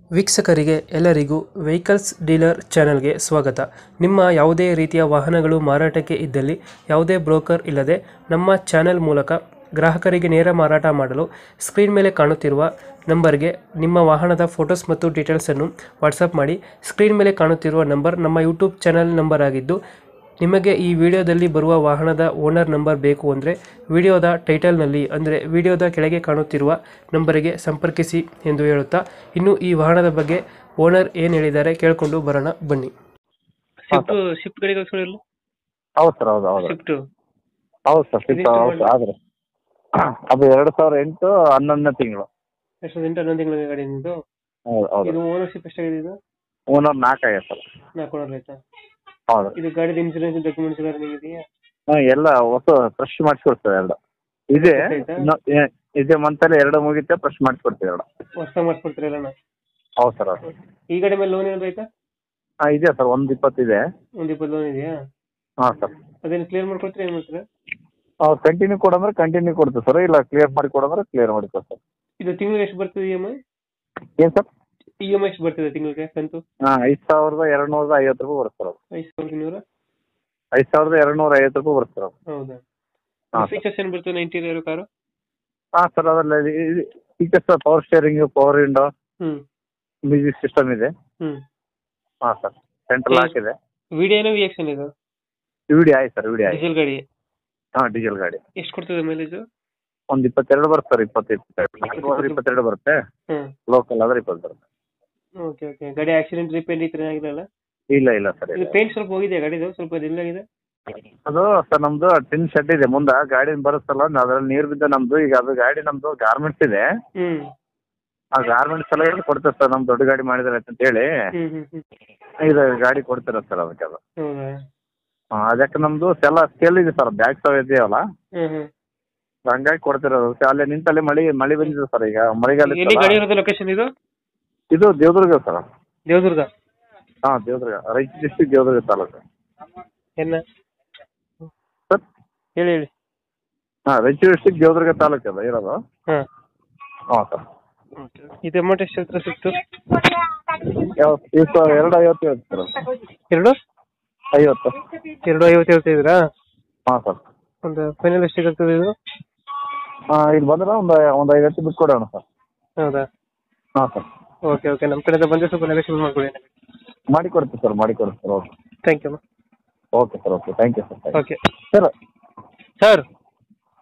ವೀಕ್ಷಕರಿಗೆ ಎಲ್ಲರಿಗೂ vehicles dealer ಚಾನೆಲ್ಗೆ ಸ್ವಾಗತ ನಿಮ್ಮ ಯಾವುದೇ ರೀತಿಯ ವಾಹನಗಳು ಮಾರಾಟಕ್ಕೆ ಇದ್ದಲ್ಲಿ ಯಾವುದೇ ಬ್ರೋಕರ್ ಇಲ್ಲದೆ ನಮ್ಮ ಚಾನೆಲ್ ಮೂಲಕ ಗ್ರಾಹಕರಿಗೆ ನೇರ ಮಾರಾಟ ಮಾಡಲು ಸ್ಕ್ರೀನ್ ಮೇಲೆ ಕಾಣುತ್ತಿರುವ ನಂಬರ್ಗೆ ನಿಮ್ಮ ವಾಹನದ ಫೋಟೋಸ್ ಮತ್ತು ಡೀಟೇಲ್ಸನ್ನು ವಾಟ್ಸಪ್ ಮಾಡಿ ಸ್ಕ್ರೀನ್ ಮೇಲೆ ಕಾಣುತ್ತಿರುವ ನಂಬರ್ ನಮ್ಮ ಯೂಟ್ಯೂಬ್ ಚಾನೆಲ್ ನಂಬರ್ ಆಗಿದ್ದು ನಿಮಗೆ ಈ ವಿಡಿಯೋದಲ್ಲಿ ಬರುವ ವಾಹನದ ಓನರ್ ನಂಬರ್ ಬೇಕು ಅಂದರೆ ವಿಡಿಯೋದ ಟೈಟಲ್ನಲ್ಲಿ ಅಂದರೆ ವಿಡಿಯೋದ ಕೆಳಗೆ ಕಾಣುತ್ತಿರುವ ನಂಬರಿಗೆ ಸಂಪರ್ಕಿಸಿ ಎಂದು ಹೇಳುತ್ತಾ ಇನ್ನು ಈ ವಾಹನದ ಬಗ್ಗೆ ಓನರ್ ಏನು ಹೇಳಿದ್ದಾರೆ ಕೇಳಿಕೊಂಡು ಬರೋಣ ಬನ್ನಿ ಸ್ವಿಫ್ಟ್ ಸ್ವಿಫ್ಟ್ ಗಾಡಿ ಕಳಿಸ್ಕೊಡಿರಲ್ಲ ಹೌದು ಸರ್ ಹೌದು ಹೌದು ಸ್ವಿಫ್ಟ್ ಹೌದು ಸರ್ ಸಿಕ್ಸ್ ಇದೆಷ್ಟು ಹೌದು ಆದ್ರೆ ಅದು ಎರಡು ಸಾವಿರ ಎಂಟು ಹನ್ನೊಂದನೇ ತಿಂಗಳು ಎಷ್ಟು ಎಂಟು ಹನ್ನೊಂದು ತಿಂಗಳ ಗಾಡಿ ನಿಮ್ಮದು ಹೌದು ಹೌದು ಇದು ಓನರ್ಶಿಪ್ ಎಷ್ಟಾಗಿದೆ ಇದು ಓನರ್ ನಾಲ್ಕು ಆಗಿದೆ ಸರ್ ನಾಲ್ಕು ಓನರ್ ಆಯ್ತಾ ಹೌದು ಇದು ಗಾಡಿದ ಇನ್ಸೂರೆನ್ಸ್ ಡಾಕ್ಯುಮೆಂಟ್ಸ್ ಎಲ್ಲ ರನ್ನಿಂಗ್ ಇದೆಯಾ ಹಾಂ ಎಲ್ಲ ಹೊಸ ಫ್ರೆಶ್ ಮಾಡಿಸ್ಕೊಡ್ತೇವೆ ಎರಡು ಇದೆ ಆಯ್ತಾ? ಇನ್ನು ಏ- ಇದೇ ಮಂತಲ್ಲಿ ಎರಡು ಮುಗಿತೆ ಫ್ರೆಶ್ ಮಾಡಿಸ್ಕೊಡ್ತೀವಿ ಎರಡು ಹೊಸ ಮಾಡಿಸ್ಕೊಡ್ತೀರಲ್ಲ ಅಣ್ಣ ಹೌದು ಸರ್ ಹೌದು ಈ ಗಾಡಿ ಮೇಲೆ ಲೋನ್ ಏನಾದ್ರು ಆಯ್ತಾ ಹಾಂ ಇದೆ ಸರ್ ಒಂದು ಇಪ್ಪತ್ತಿದೆ ಒಂದು ಇಪ್ಪತ್ತು ಲೋನ್ ಇದೆಯಾ ಹಾಂ ಸರ್ ಅದೇನು ಕ್ಲಿಯರ್ ಮಾಡ್ಕೊಡ್ತೀರಾ ಏನು ಮಾಡ್ತೀರಾ ಅವ್ರು ಕಂಟಿನ್ಯೂ ಕೊಡಂದ್ರೆ ಕಂಟಿನ್ಯೂ ಕೊಡ್ತೀವಿ ಸರ್ ಇಲ್ಲ ಕ್ಲಿಯರ್ ಮಾಡಿ ಕೊಡಂದ್ರೆ ಕ್ಲಿಯರ್ ಮಾಡಿ ಸರ್ ಇದು ತಿಂಗಳಿಗೆ ಎಷ್ಟು ಬರ್ತದೆ ಇ ಎಮ್ ಐ ಏನು ಸರ್ ಇ ಎಮ್ ಐ ಎಷ್ಟು ಬರ್ತದೆ ತಿಂಗಳಿಗೆ ಕಂತು ಹಾಂ ಐದು ಸಾವಿರದ ಎರಡು ನೂರದ ಐವತ್ತು ರೂಪಾಯಿ ಬರುತ್ತೆ ಸರ್ ಅದು ಐದು ಸಾವಿರದ ಇನ್ನೂರ ಐದು ಸಾವಿರದ ಎರಡು ನೂರ ಐವತ್ತು ರೂಪಾಯಿ ಬರುತ್ತೆ ಸರ್ ಅದು ಹೌದಾ ಹಾಂ ಸರ್ ಫೀಚರ್ಸ್ ಏನು ಬರ್ತದೆ ಇಂಟೀರಿಯರ್ ಕಾರು ಹಾಂ ಸರ್ ಅದರಲ್ಲಿ features power steering power window ಹ್ಞೂ ಮ್ಯೂಸಿಕ್ ಸಿಸ್ಟಮ್ ಇದೆ ಹ್ಞೂ ಹಾಂ ಸರ್ ಸೆಂಟ್ರಲ್ ಲಾಕ್ ಇದೆ ವಿಡಿಯೋನ ವಿ ಎಕ್ಸ್ ಇದು ವಿಡಿ ಆಯ್ತು ಸರ್ ವಿಡಿ ಆಯ್ತು ಡೀಸೆಲ್ ಗಾಡಿ ಹಾಂ ಡೀಸೆಲ್ ಗಾಡಿ ಎಷ್ಟು ಕೊಡ್ತದೆ ಮೈಲೇಜು ಒಂದು ಇಪ್ಪತ್ತೆರಡು ಬರುತ್ತೆ ಸರ್ ಇಪ್ಪತ್ತು ಇಪ್ಪತ್ತೆರಡು ನಾಲ್ಕೂವರೆ ಇಪ್ಪತ್ತೆರಡು ಬರುತ್ತೆ ಹ್ಞೂ ಲೋಕಲ್ ಆದ್ರೆ ಇಪ್ಪತ್ತು ಬರುತ್ತೆ ಓಕೆ ಓಕೆ ಗಾಡಿ ಆಕ್ಸಿಡೆಂಟ್ ರಿಪೇರ್ ಈ ಥರ ಆಗಿರಲ್ಲ ಇಲ್ಲ ಇಲ್ಲ ಸರ್ ಇದು ಪೇಂಟ್ ಸ್ವಲ್ಪ ಹೋಗಿದೆ ಗಾಡಿದು ಸ್ವಲ್ಪ ಇದಾಗಿದೆ ಅದು ಸರ್ ನಮ್ದು ಟಿನ್ ಶೆಡ್ ಇದೆ ಮುಂದೆ ಗಾಡಿ ಬರುತ್ತಲ್ಲ ಅದ್ರಲ್ಲಿ ನೀರು ಬಿದ್ದ ನಮ್ದು ಈಗ ಅದು ಗಾಡಿ ನಮ್ದು ಗಾರ್ಮೆಂಟ್ಸ್ ಇದೆ ಹ್ಞೂ ಆ ಗಾರ್ಮೆಂಟ್ಸ್ ಎಲ್ಲ ಹೇಳಿ ಕೊಡ್ತೇವೆ ಸರ್ ನಮ್ ದೊಡ್ಡ ಗಾಡಿ ಮಾಡಿದ್ರೆ ಅಂತ ಹೇಳಿ ಹ್ಞೂ ಹ್ಞೂ ಹ್ಞೂ ಇದು ಗಾಡಿ ಕೊಡ್ತೀರ ಸರ್ ಅದಕ್ಕೆ ಅದು ಹೌದಾ ಹಾಂ ಅದಕ್ಕೆ ನಮ್ದು ಎಲ್ಲ ಸ್ಕೇಲ್ ಇದೆ ಸರ್ ಬ್ಯಾಗ್ ಸಹ ಇದೆಯಲ್ಲ ಹ್ಞೂ ಹ್ಞೂ ಹಂಗಾಗಿ ಕೊಡ್ತಿರೋದು ಅಲ್ಲೇ ನಿಂತಲ್ಲೇ ಮಳೆ ಮಳೆ ಬಂದಿದೆ ಸರ್ ಈಗ ಮಳೆಗಾಲ ಎಲ್ಲಿ ಗಾಡಿ ಇತ್ತಲ್ಲ. ಇರೋದು ಲೊಕೇಶನ್ ಇದು ಇದು ದೇವದುರ್ಗ ಸರ್ ದೇವದುರ್ಗ ಹಾಂ ದೇವದುರ್ಗ ರಾಯಚೂರು ಡಿಸ್ಟಿಕ್ ದೇವದುರ್ಗ ತಾಲೂಕು ಎನ್ನ ಸರ್ ಹೇಳಿ ಹೇಳಿ ಹಾಂ ರಾಯಚೂರು ಡಿಸ್ಟಿಕ್ ದೇವದುರ್ಗ ತಾಲೂಕು ಅದು ಇರೋದು ಹಾಂ ಹಾಂ ಸರ್ ಇದು ಅಮೌಂಟ್ ಎಷ್ಟು ಹತ್ರ ಸಿಕ್ತು ಯಾವ ಇದು ಎರಡು ಐವತ್ತು ಐವತ್ತು ಸರ್ ಎರಡು ಐವತ್ತು ಎರಡು ಐವತ್ತು ಹೇಳ್ತಿದ್ದೀರಾ ಹಾಂ ಸರ್ ಒಂದು ಫೈನಲ್ ಎಷ್ಟಿಗೆ ಆಗ್ತದೆ ಇದು ಹಾಂ ಇಲ್ಲಿ ಬಂದ್ರೆ ಒಂದು ಒಂದು ಐವತ್ತು ಬಿಟ್ಟು ಕೊಡೋಣ ಸರ್ ಹೌದಾ ಹಾಂ ಸರ್ ಓಕೆ ಓಕೆ ನಮ್ಮ ಕಡೆಯಿಂದ ಬಂದರೆ ಸ್ವಲ್ಪ ನೆಗೋಷಿಯೇಟ್ ಮಾಡ್ಕೊಳ್ಳಿ ಮಾಡಿ ಕೊಡ್ತೀವಿ ಸರ್ ಮಾಡಿ ಕೊಡ್ತೀವಿ sir okay thank you okay sir okay thank you sir okay sir sir